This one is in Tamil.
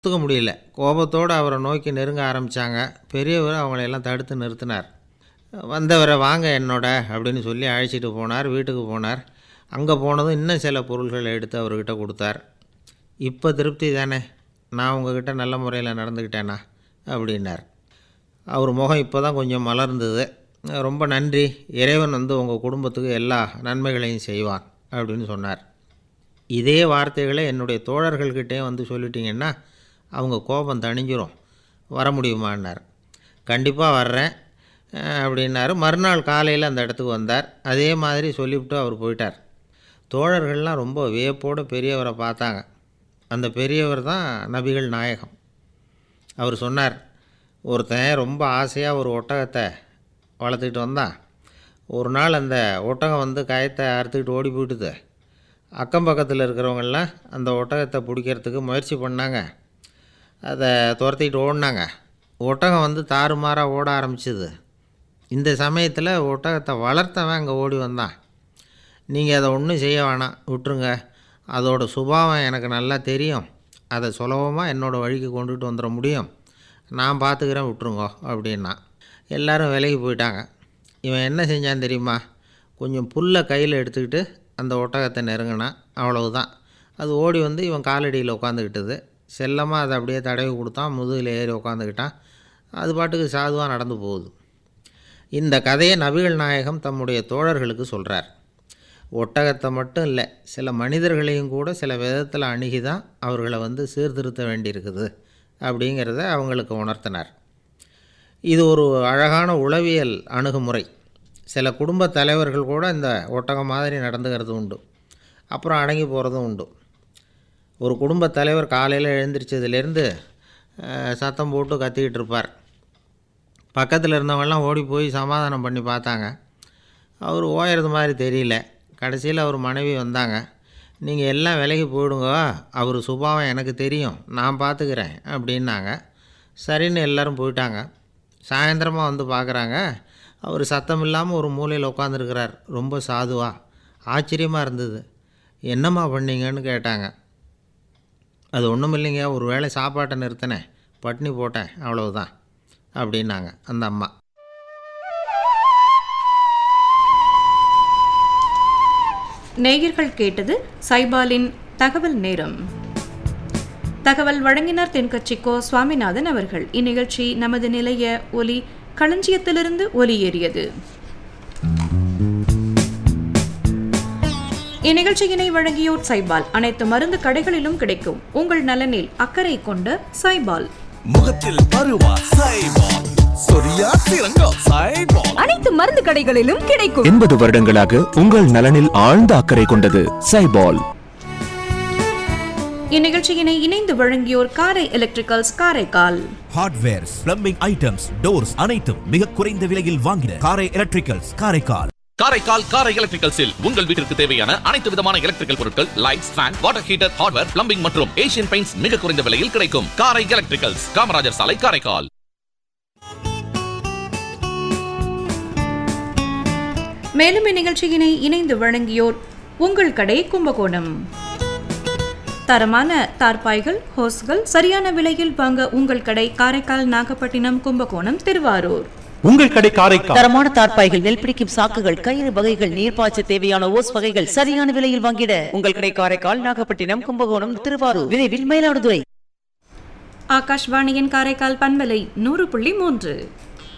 ஒத்துக்க முடியல கோபத்தோடு அவரை நோக்கி நெருங்க ஆரம்பித்தாங்க பெரியவர் அவங்களையெல்லாம் தடுத்து நிறுத்தினார் வந்தவரை வாங்க என்னோட அப்படின்னு சொல்லி அழைச்சிட்டு போனார் வீட்டுக்கு போனார் அங்கே போனதும் இன்னும் சில பொருள்களை எடுத்து அவர்கிட்ட கொடுத்தார் இப்போ திருப்தி தானே நான் உங்ககிட்ட நல்ல முறையில் நடந்துக்கிட்டேனா அப்படின்னார் அவர் முகம் இப்போ தான் கொஞ்சம் மலர்ந்தது ரொம்ப நன்றி இறைவன் வந்து உங்கள் குடும்பத்துக்கு எல்லா நன்மைகளையும் செய்வான் அப்படின்னு சொன்னார் இதே வார்த்தைகளை என்னுடைய தோழர்கள்கிட்டே வந்து சொல்லிட்டீங்கன்னா அவங்க கோபம் தணிஞ்சிரும் வர முடியுமான்னார் கண்டிப்பாக வர்றேன் அஹ், அப்படின்னாரு மறுநாள் காலையில் அந்த இடத்துக்கு வந்தார் அதே மாதிரி சொல்லிவிட்டு அவர் போயிட்டார் தோழர்கள்லாம் ரொம்ப வியப்போடு பெரியவரை பார்த்தாங்க அந்த பெரியவர் தான் நபிகள் நாயகம் அவர் சொன்னார் ஒருத்தன் ரொம்ப ஆசையாக ஒரு ஒட்டகத்தை வளர்த்துக்கிட்டு வந்தான் ஒரு நாள் அந்த ஒட்டகம் வந்து கயத்தை அறுத்துக்கிட்டு ஓடி போயிட்டுது அக்கம் பக்கத்தில் இருக்கிறவங்கெல்லாம் அந்த ஒட்டகத்தை பிடிக்கிறதுக்கு முயற்சி பண்ணாங்க அதை துரத்திக்கிட்டு ஓடினாங்க ஒட்டகம் வந்து தாறுமாறாக ஓட ஆரம்பிச்சுது இந்த சமயத்தில் ஒட்டகத்தை வளர்த்தவன் அங்கே ஓடி வந்தான் நீங்கள் அதை ஒன்றும் செய்ய வேணாம் விட்டுருங்க அதோட சுபாவம் எனக்கு நல்லா தெரியும் அதை சுலபமாக என்னோடய வழிக்கு கொண்டுட்டு வந்துட முடியும் நான் பார்த்துக்கிறேன் விட்டுருங்கோ அப்படின்னா எல்லாரும் விலகி போயிட்டாங்க இவன் என்ன செஞ்சான் தெரியுமா கொஞ்சம் புல்லை கையில் எடுத்துக்கிட்டு அந்த ஒட்டகத்தை நெருங்கினான் அவ்வளவுதான் அது ஓடி வந்து இவன் காலடியில் உட்காந்துக்கிட்டது செல்லமாக அதை அப்படியே தடவி கொடுத்தான் முதுகில் ஏறி உட்காந்துக்கிட்டான் அது பாட்டுக்கு சாதுவாக நடந்து போகுது இந்த கதையை நபிகள் நாயகம் தம்முடைய தோழர்களுக்கு சொல்கிறார் ஒட்டகத்தை மட்டும் இல்லை சில மனிதர்களையும் கூட சில விதத்தில் அணுகி தான் அவர்களை வந்து சீர்திருத்த வேண்டியிருக்குது அப்படிங்கிறத அவங்களுக்கு உணர்த்தினார் இது ஒரு அழகான உளவியல் அணுகுமுறை சில குடும்ப தலைவர்கள் கூட இந்த ஒட்டகம் மாதிரி நடந்துக்கிறது உண்டு அப்புறம் அடங்கி போகிறதும் உண்டு ஒரு குடும்ப தலைவர் காலையில் எழுந்திரிச்சதுலேருந்து அஹ், சத்தம் போட்டு கத்திக்கிட்டு இருப்பார் பக்கத்தில் இருந்தவங்கெல்லாம் ஓடி போய் சமாதானம் பண்ணி பார்த்தாங்க அவர் ஓயறது மாதிரி தெரியல கடைசியில் அவர் மனைவி வந்தாங்க நீங்கள் எல்லாம் விலகி போயிடுங்க அவர் சுபாவம் எனக்கு தெரியும் நான் பார்த்துக்கிறேன் அப்படின்னாங்க சரின்னு எல்லாரும் போயிட்டாங்க சாயந்தரமாக வந்து பார்க்குறாங்க அவர் சத்தம் இல்லாமல் ஒரு மூலையில் உட்காந்துருக்கிறார் ரொம்ப சாதுவா ஆச்சரியமாக இருந்தது என்னம்மா பண்ணீங்கன்னு கேட்டாங்க அது ஒன்றும் இல்லைங்க ஒரு வேளை சாப்பாட்டை நிறுத்தினேன் பட்னி போட்டேன் அவ்வளவுதான் அப்படின்னாங்க அந்த அம்மா நேயர்கள் கேட்டது சைபாலின் தகவல் நேரம் தகவல் வழங்கினார் தென்கட்சிக்கோ சுவாமிநாதன் அவர்கள் இந்நிகழ்ச்சி நமது நிலைய ஒலி களஞ்சியத்திலிருந்து ஒலியேறியது இந்நிகழ்ச்சியினை வழங்கியோர் சைபால் அனைத்து மருந்து கடைகளிலும் கிடைக்கும் உங்கள் நலனில் அக்கறை கொண்ட சைபால் முகத்தில் பருவா சைபால் சொரியா சிறங்கா சைபால் அனைத்து மருந்து கடைகளிலும் கிடைக்கும் எண்பது வருடங்களாக உங்கள் நலனில் ஆழ்ந்த அக்கறை கொண்டது சைபால் இந்நிகழ்ச்சியினை இணைந்து வழங்கியோர் Karai electricals Karaikal hardwares plumbing items doors அனைத்தும் மிக குறைந்த விலையில் வாங்கின காரை எலக்ட்ரிக்கல்ஸ் காரைக்கால் காரைக்கால் காரை எலக்ட்ரிக்கல்ஸில் உங்கள் வீட்டிற்கு தேவையான அனைத்து விதமான எலக்ட்ரிக்கல் பொருட்கள் lights fan water heater hardware plumbing மற்றும் ஏசியன் பெயிண்ட்ஸ் மிக குறைந்த விலையில் கிடைக்கும் காரை எலக்ட்ரிக்கல்ஸ் காமராஜர் சாலை காரைக்கால் மேலும் இந்நிகழ்ச்சியினை இணைந்து வழங்கியோர் உங்கள் கடை கும்பகோணம் தரமான தார்பாய்கள் ஹோஸ்கள் சரியான விலையில் வாங்க உங்கள் கடை காரைக்கால் நாகப்பட்டினம் கும்பகோணம் திருவாரூர் உங்கள் கடை காரைக்கால் தரமான தார்ப்பாய்கள் நெல் பிடிக்கும் சாக்குகள் கயிறு வகைகள் நீர்ப்பாய்ச்ச தேவையான ஓஸ் வகைகள் சரியான விலையில் வாங்கிட உங்கள் கடை காரைக்கால் நாகப்பட்டினம் கும்பகோணம் திருவாரூர் விரைவில் மயிலாடுதுறை ஆகாஷ்வாணியின் காரைக்கால் பண்பலை நூறு புள்ளி மூன்று